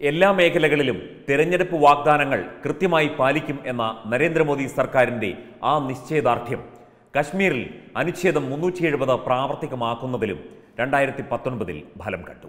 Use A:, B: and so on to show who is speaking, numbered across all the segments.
A: എല്ലാ മേഖലകളിലും തെരഞ്ഞെടുപ്പ് വാഗ്ദാനങ്ങൾ കൃത്യമായി പാലിക്കും എന്ന നരേന്ദ്രമോദി സർക്കാരിന്റെ ആ നിശ്ചയദാർഢ്യം കശ്മീരിൽ അനുച്ഛേദം മുന്നൂറ്റി എഴുപത് പ്രാവർത്തികമാക്കുന്നതിലും രണ്ടായിരത്തി പത്തൊൻപതിൽ ഫലം കണ്ടു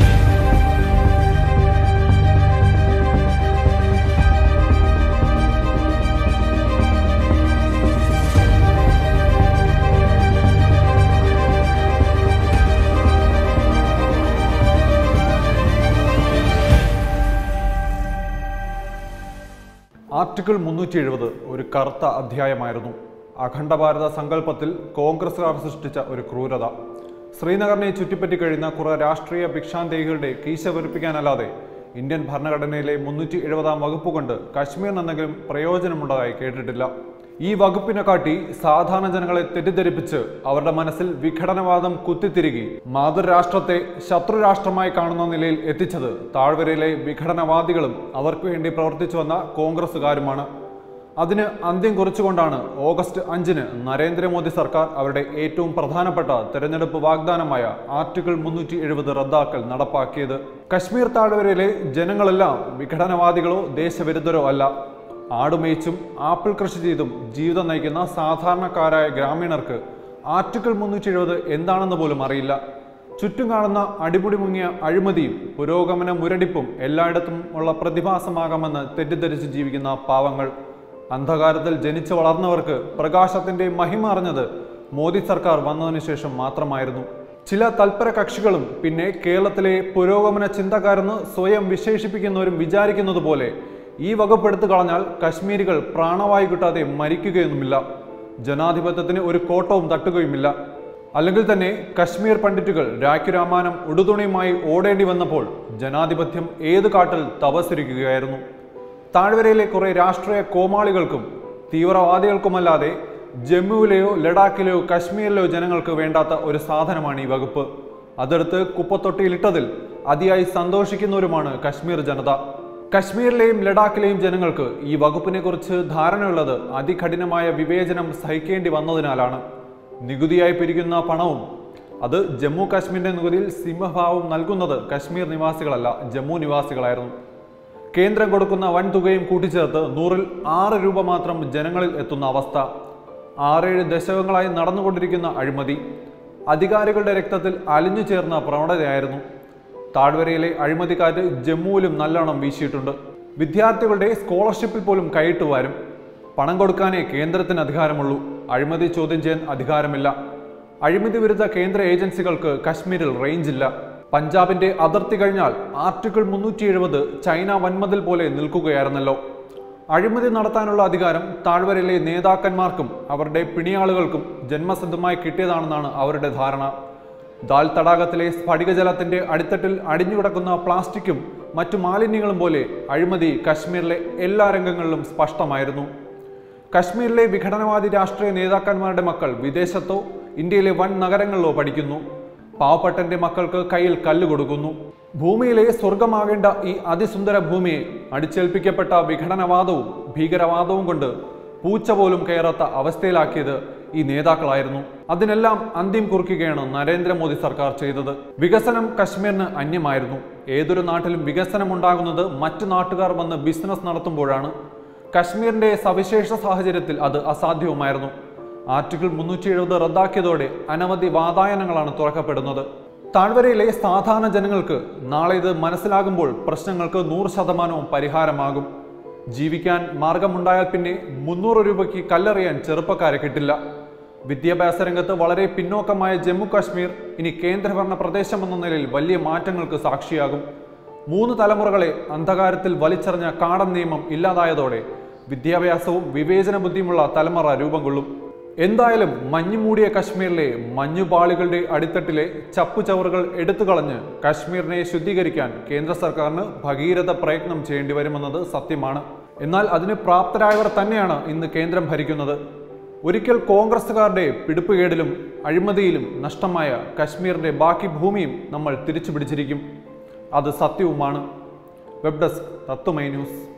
B: ആർട്ടിക്കിൾ മുന്നൂറ്റി എഴുപത് ഒരു കറുത്ത അധ്യായമായിരുന്നു അഖണ്ഡ ഭാരത സങ്കല്പത്തിൽ കോൺഗ്രസുകാർ സൃഷ്ടിച്ച ഒരു ക്രൂരത ശ്രീനഗറിനെ ചുറ്റിപ്പറ്റി കഴിയുന്ന കുറെ രാഷ്ട്രീയ ഭിക്ഷാന്തേഹികളുടെ കീശ വെറുപ്പിക്കാനല്ലാതെ ഇന്ത്യൻ ഭരണഘടനയിലെ മുന്നൂറ്റി എഴുപതാം വകുപ്പ് കൊണ്ട് കശ്മീരിന് എന്തെങ്കിലും പ്രയോജനമുള്ളതായി കേട്ടിട്ടില്ല ഈ വകുപ്പിനെ കാട്ടി സാധാരണ ജനങ്ങളെ തെറ്റിദ്ധരിപ്പിച്ച് അവരുടെ മനസ്സിൽ വിഘടനവാദം കുത്തിത്തിരുകി മാതൃരാഷ്ട്രത്തെ ശത്രുരാഷ്ട്രമായി കാണുന്ന നിലയിൽ എത്തിച്ചത് താഴ്വരയിലെ വിഘടനവാദികളും അവർക്ക് വേണ്ടി പ്രവർത്തിച്ചു വന്ന കോൺഗ്രസുകാരുമാണ് അതിന് അന്ത്യം കുറിച്ചുകൊണ്ടാണ് ഓഗസ്റ്റ് അഞ്ചിന് നരേന്ദ്രമോദി സർക്കാർ അവരുടെ ഏറ്റവും പ്രധാനപ്പെട്ട തെരഞ്ഞെടുപ്പ് വാഗ്ദാനമായ ആർട്ടിക്കിൾ മുന്നൂറ്റി എഴുപത് റദ്ദാക്കൽ നടപ്പാക്കിയത് കശ്മീർ താഴ്വരയിലെ ജനങ്ങളെല്ലാം വിഘടനവാദികളോ ദേശവിരുദ്ധരോ അല്ല ആടുമേച്ചും ആപ്പിൾ കൃഷി ചെയ്തും ജീവിതം നയിക്കുന്ന സാധാരണക്കാരായ ഗ്രാമീണർക്ക് ആർട്ടിക്കിൾ മുന്നൂറ്റി എഴുപത് എന്താണെന്ന് പോലും അറിയില്ല ചുറ്റും കാണുന്ന അടിമുടി മുങ്ങിയ അഴിമതിയും പുരോഗമന മുരടിപ്പും എല്ലായിടത്തും ഉള്ള പ്രതിഭാസമാകാമെന്ന് തെറ്റിദ്ധരിച്ച് ജീവിക്കുന്ന പാവങ്ങൾ അന്ധകാരത്തിൽ ജനിച്ചു വളർന്നവർക്ക് പ്രകാശത്തിന്റെ മഹിമ അറിഞ്ഞത് മോദി സർക്കാർ വന്നതിനു ശേഷം മാത്രമായിരുന്നു ചില തൽപര കക്ഷികളും പിന്നെ കേരളത്തിലെ പുരോഗമന ചിന്തക്കാരെന്ന് സ്വയം വിശേഷിപ്പിക്കുന്നവരും വിചാരിക്കുന്നത് പോലെ ഈ വകുപ്പ് എടുത്തു കളഞ്ഞാൽ കശ്മീരികൾ പ്രാണവായു കിട്ടാതെ മരിക്കുകയൊന്നുമില്ല ജനാധിപത്യത്തിന് ഒരു കോട്ടവും തട്ടുകയുമില്ല അല്ലെങ്കിൽ തന്നെ കശ്മീർ പണ്ഡിറ്റുകൾ രാഖിരാമാനം ഉടുതുണിയുമായി ഓടേണ്ടി വന്നപ്പോൾ ജനാധിപത്യം ഏത് കാട്ടിൽ തപസ്സരിക്കുകയായിരുന്നു താഴ്വരയിലെ കുറെ രാഷ്ട്രീയ കോമാളികൾക്കും തീവ്രവാദികൾക്കുമല്ലാതെ ജമ്മുവിലെയോ ലഡാക്കിലെയോ കശ്മീരിലെയോ ജനങ്ങൾക്ക് വേണ്ടാത്ത ഒരു സാധനമാണ് ഈ വകുപ്പ് അതെടുത്ത് കുപ്പത്തൊട്ടിയിലിട്ടതിൽ അതിയായി സന്തോഷിക്കുന്നവരുമാണ് കശ്മീർ ജനത കശ്മീരിലെയും ലഡാക്കിലെയും ജനങ്ങൾക്ക് ഈ വകുപ്പിനെ കുറിച്ച് ധാരണയുള്ളത് അതികഠിനമായ വിവേചനം സഹിക്കേണ്ടി വന്നതിനാലാണ് നികുതിയായി പിരിക്കുന്ന പണവും അത് ജമ്മു കാശ്മീരിന്റെ നികുതിയിൽ സിംഹഭാവം നൽകുന്നത് കശ്മീർ നിവാസികളല്ല ജമ്മു നിവാസികളായിരുന്നു കേന്ദ്രം കൊടുക്കുന്ന വൻ തുകയും കൂട്ടിച്ചേർത്ത് നൂറിൽ ആറ് രൂപ മാത്രം ജനങ്ങളിൽ എത്തുന്ന അവസ്ഥ ആറേഴ് ദശകങ്ങളായി നടന്നുകൊണ്ടിരിക്കുന്ന അഴിമതി അധികാരികളുടെ രക്തത്തിൽ അലിഞ്ഞു ചേർന്ന പ്രവണതയായിരുന്നു താഴ്വരയിലെ അഴിമതിക്കാറ്റ് ജമ്മുവിലും നല്ലോണം വീശിയിട്ടുണ്ട് വിദ്യാർത്ഥികളുടെ സ്കോളർഷിപ്പിൽ പോലും കൈയിട്ട് വരും പണം കൊടുക്കാനേ കേന്ദ്രത്തിന് അധികാരമുള്ളൂ അഴിമതി ചോദ്യം ചെയ്യാൻ അധികാരമില്ല അഴിമതി വിരുദ്ധ കേന്ദ്ര ഏജൻസികൾക്ക് കശ്മീരിൽ റേഞ്ചില്ല പഞ്ചാബിന്റെ അതിർത്തി കഴിഞ്ഞാൽ ആർട്ടിക്കിൾ മുന്നൂറ്റി എഴുപത് ചൈന വൻമതിൽ പോലെ നിൽക്കുകയായിരുന്നല്ലോ അഴിമതി നടത്താനുള്ള അധികാരം താഴ്വരയിലെ നേതാക്കന്മാർക്കും അവരുടെ പിണിയാളുകൾക്കും ജന്മസിദ്ധമായി കിട്ടിയതാണെന്നാണ് അവരുടെ ധാരണ ദാൽ തടാകത്തിലെ സ്ഫടികജലത്തിന്റെ അടിത്തട്ടിൽ അടിഞ്ഞുകിടക്കുന്ന പ്ലാസ്റ്റിക്കും മറ്റു മാലിന്യങ്ങളും പോലെ അഴിമതി കശ്മീരിലെ എല്ലാ രംഗങ്ങളിലും സ്പഷ്ടമായിരുന്നു കശ്മീരിലെ വിഘടനവാദി രാഷ്ട്രീയ നേതാക്കന്മാരുടെ മക്കൾ വിദേശത്തോ ഇന്ത്യയിലെ വൻ നഗരങ്ങളിലോ പഠിക്കുന്നു പാവപ്പെട്ടന്റെ മക്കൾക്ക് കയ്യിൽ കല്ല് കൊടുക്കുന്നു ഭൂമിയിലെ സ്വർഗമാകേണ്ട ഈ അതിസുന്ദര ഭൂമിയെ അടിച്ചേൽപ്പിക്കപ്പെട്ട വിഘടനവാദവും ഭീകരവാദവും കൊണ്ട് പൂച്ച പോലും കയറാത്ത അവസ്ഥയിലാക്കിയത് ഈ നേതാക്കളായിരുന്നു അതിനെല്ലാം അന്ത്യം കുറിക്കുകയാണ് നരേന്ദ്രമോദി സർക്കാർ ചെയ്തത് വികസനം കശ്മീരിന് അന്യമായിരുന്നു ഏതൊരു നാട്ടിലും വികസനം ഉണ്ടാകുന്നത് മറ്റു നാട്ടുകാർ വന്ന് ബിസിനസ് നടത്തുമ്പോഴാണ് കശ്മീരിന്റെ സവിശേഷ സാഹചര്യത്തിൽ അത് അസാധ്യവുമായിരുന്നു ആർട്ടിക്കിൾ മുന്നൂറ്റി എഴുപത് റദ്ദാക്കിയതോടെ അനവധി വാതായനങ്ങളാണ് തുറക്കപ്പെടുന്നത് താഴ്വരയിലെ സാധാരണ ജനങ്ങൾക്ക് നാളെ ഇത് മനസ്സിലാകുമ്പോൾ പ്രശ്നങ്ങൾക്ക് നൂറ് ശതമാനവും പരിഹാരമാകും ജീവിക്കാൻ മാർഗമുണ്ടായാൽ പിന്നെ മുന്നൂറ് രൂപയ്ക്ക് കല്ലെറിയാൻ ചെറുപ്പക്കാരെ കിട്ടില്ല വിദ്യാഭ്യാസ രംഗത്ത് വളരെ പിന്നോക്കമായ ജമ്മു കാശ്മീർ ഇനി കേന്ദ്രഭരണ പ്രദേശമെന്ന നിലയിൽ വലിയ മാറ്റങ്ങൾക്ക് സാക്ഷിയാകും മൂന്ന് തലമുറകളെ അന്ധകാരത്തിൽ വലിച്ചെറിഞ്ഞ കാടൻ നിയമം ഇല്ലാതായതോടെ വിദ്യാഭ്യാസവും വിവേചന ബുദ്ധിയുമുള്ള തലമുറ രൂപം കൊള്ളും എന്തായാലും മഞ്ഞുമൂടിയ കശ്മീരിലെ മഞ്ഞുപാളികളുടെ അടിത്തട്ടിലെ ചപ്പുചവറുകൾ എടുത്തുകളഞ്ഞ് കശ്മീരിനെ ശുദ്ധീകരിക്കാൻ കേന്ദ്ര സർക്കാരിന് ഭഗീരഥ പ്രയത്നം ചെയ്യേണ്ടി വരുമെന്നത് സത്യമാണ് എന്നാൽ അതിന് പ്രാപ്തരായവർ തന്നെയാണ് ഇന്ന് കേന്ദ്രം ഭരിക്കുന്നത് ഒരിക്കൽ കോൺഗ്രസുകാരുടെ പിടിപ്പുകേടിലും അഴിമതിയിലും നഷ്ടമായ കശ്മീരിന്റെ ബാക്കി ഭൂമിയും നമ്മൾ തിരിച്ചു പിടിച്ചിരിക്കും അത് സത്യവുമാണ് വെബ് ഡെസ്ക് തത്വമൈ ന്യൂസ്